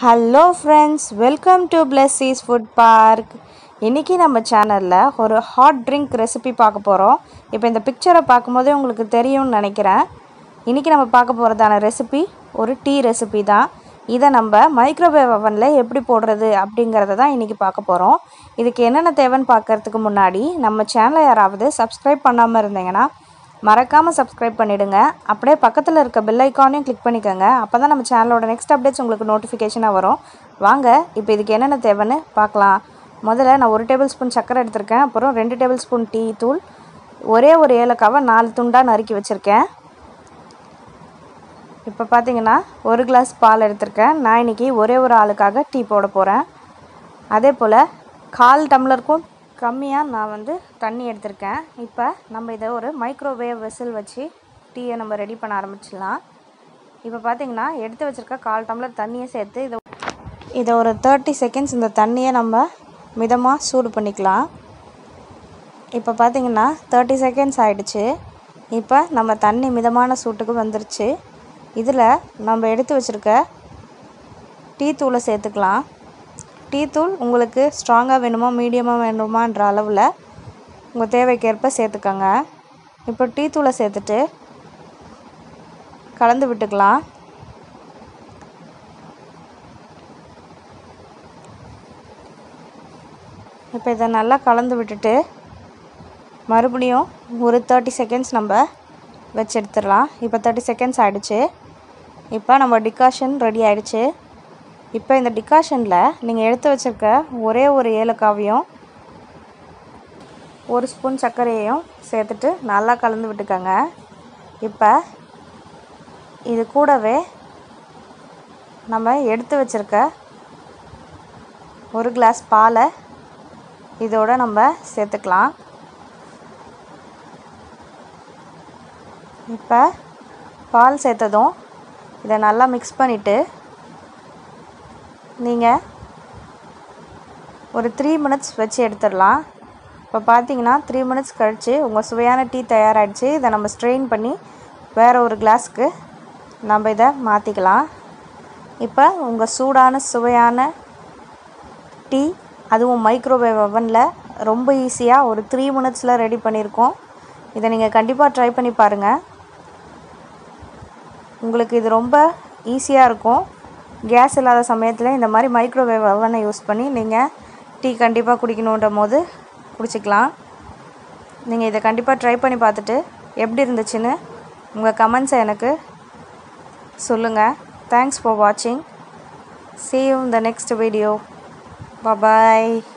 hello friends welcome to Blessy's food park இன்றைக்கி நம்ம சேனலில் ஒரு ஹாட் ட்ரிங்க் ரெசிபி பார்க்க போகிறோம் இப்போ இந்த பிக்சரை பார்க்கும்போதே உங்களுக்கு தெரியும்னு நினைக்கிறேன் இன்றைக்கி நம்ம பார்க்க போகிறதான ரெசிபி ஒரு டீ ரெசிபி தான் இதை நம்ம மைக்ரோவேவ் அவனில் எப்படி போடுறது அப்படிங்கிறத தான் இன்றைக்கி பார்க்க போகிறோம் இதுக்கு என்னென்ன தேவைன்னு பார்க்கறதுக்கு முன்னாடி நம்ம சேனலை யாராவது சப்ஸ்கிரைப் பண்ணாமல் இருந்தீங்கன்னா மறக்காமல் சப்ஸ்கிரைப் பண்ணிவிடுங்க அப்படியே பக்கத்தில் இருக்க பெல் ஐக்கானையும் கிளிக் பண்ணிக்கோங்க அப்போ தான் நம்ம சேனலோட நெக்ஸ்ட் அப்டேட்ஸ் உங்களுக்கு நோட்டிஃபிகேஷனாக வரும் வாங்க இப்போ இதுக்கு என்னென்ன தேவைன்னு பார்க்கலாம் முதல்ல நான் ஒரு டேபிள் ஸ்பூன் சர்க்கரை எடுத்திருக்கேன் அப்புறம் ரெண்டு டேபிள் ஸ்பூன் டீ தூள் ஒரே ஒரு ஏலக்காவை நாலு துண்டாக நறுக்கி வச்சுருக்கேன் இப்போ பார்த்தீங்கன்னா ஒரு கிளாஸ் பால் எடுத்திருக்கேன் நான் இன்றைக்கி ஒரே ஒரு ஆளுக்காக டீ போட போகிறேன் அதே போல் கால் டம்ளருக்கும் கம்மியாக நான் வந்து தண்ணி எடுத்திருக்கேன் இப்போ நம்ம இதை ஒரு மைக்ரோவேவ் வெசில் வச்சு டீயை நம்ம ரெடி பண்ண ஆரம்பிச்சிடலாம் இப்போ பார்த்தீங்கன்னா எடுத்து வச்சுருக்க கால் டம்ளர் தண்ணியை சேர்த்து இதை இதை ஒரு தேர்ட்டி செகண்ட்ஸ் இந்த தண்ணியை நம்ம மிதமாக சூடு பண்ணிக்கலாம் இப்போ பார்த்தீங்கன்னா தேர்ட்டி செகண்ட்ஸ் ஆயிடுச்சு இப்போ நம்ம தண்ணி மிதமான சூட்டுக்கு வந்துருச்சு இதில் நம்ம எடுத்து வச்சுருக்க டீ தூளை சேர்த்துக்கலாம் டீ தூள் உங்களுக்கு ஸ்ட்ராங்காக வேணுமா மீடியமாக வேணுமான்ற அளவில் உங்கள் தேவைக்கேற்ப சேர்த்துக்கோங்க இப்போ டீ தூளை சேர்த்துட்டு கலந்து விட்டுக்கலாம் இப்போ இதை நல்லா கலந்து விட்டுட்டு மறுபடியும் ஒரு தேர்ட்டி செகண்ட்ஸ் நம்ம வச்சு எடுத்துடலாம் இப்போ தேர்ட்டி செகண்ட்ஸ் ஆகிடுச்சு இப்போ நம்ம டிகாஷன் ரெடி ஆகிடுச்சு இப்போ இந்த டிகாஷனில் நீங்கள் எடுத்து வச்சுருக்க ஒரே ஒரு ஏலக்காவையும் ஒரு ஸ்பூன் சர்க்கரையையும் சேர்த்துட்டு நல்லா கலந்து விட்டுக்கோங்க இப்போ இது கூடவே நம்ம எடுத்து வச்சுருக்க ஒரு கிளாஸ் பாலை இதோட நம்ம சேர்த்துக்கலாம் இப்போ பால் சேர்த்ததும் இதை நல்லா மிக்ஸ் பண்ணிவிட்டு நீங்கள் ஒரு த்ரீ மினிட்ஸ் வச்சு எடுத்துடலாம் இப்போ பார்த்தீங்கன்னா த்ரீ மினிட்ஸ் கழித்து உங்கள் சுவையான டீ தயாராகிடுச்சு இதை நம்ம ஸ்ட்ரெயின் பண்ணி வேறு ஒரு கிளாஸ்க்கு நம்ம இதை மாற்றிக்கலாம் இப்போ உங்கள் சூடான சுவையான டீ அதுவும் மைக்ரோவேவ் அவனில் ரொம்ப ஈஸியாக ஒரு த்ரீ மினிட்ஸில் ரெடி பண்ணியிருக்கோம் இதை நீங்கள் கண்டிப்பாக ட்ரை பண்ணி பாருங்கள் உங்களுக்கு இது ரொம்ப ஈஸியாக இருக்கும் கேஸ் இல்லாத சமயத்தில் இந்த மாதிரி மைக்ரோவேவ் அவனை யூஸ் பண்ணி நீங்கள் டீ கண்டிப்பாக குடிக்கணுன்ற போது குடிச்சிக்கலாம் நீங்கள் இதை கண்டிப்பாக ட்ரை பண்ணி பார்த்துட்டு எப்படி இருந்துச்சுன்னு உங்கள் கமெண்ட்ஸை எனக்கு சொல்லுங்கள் தேங்க்ஸ் ஃபார் வாட்சிங் see you in the next video bye bye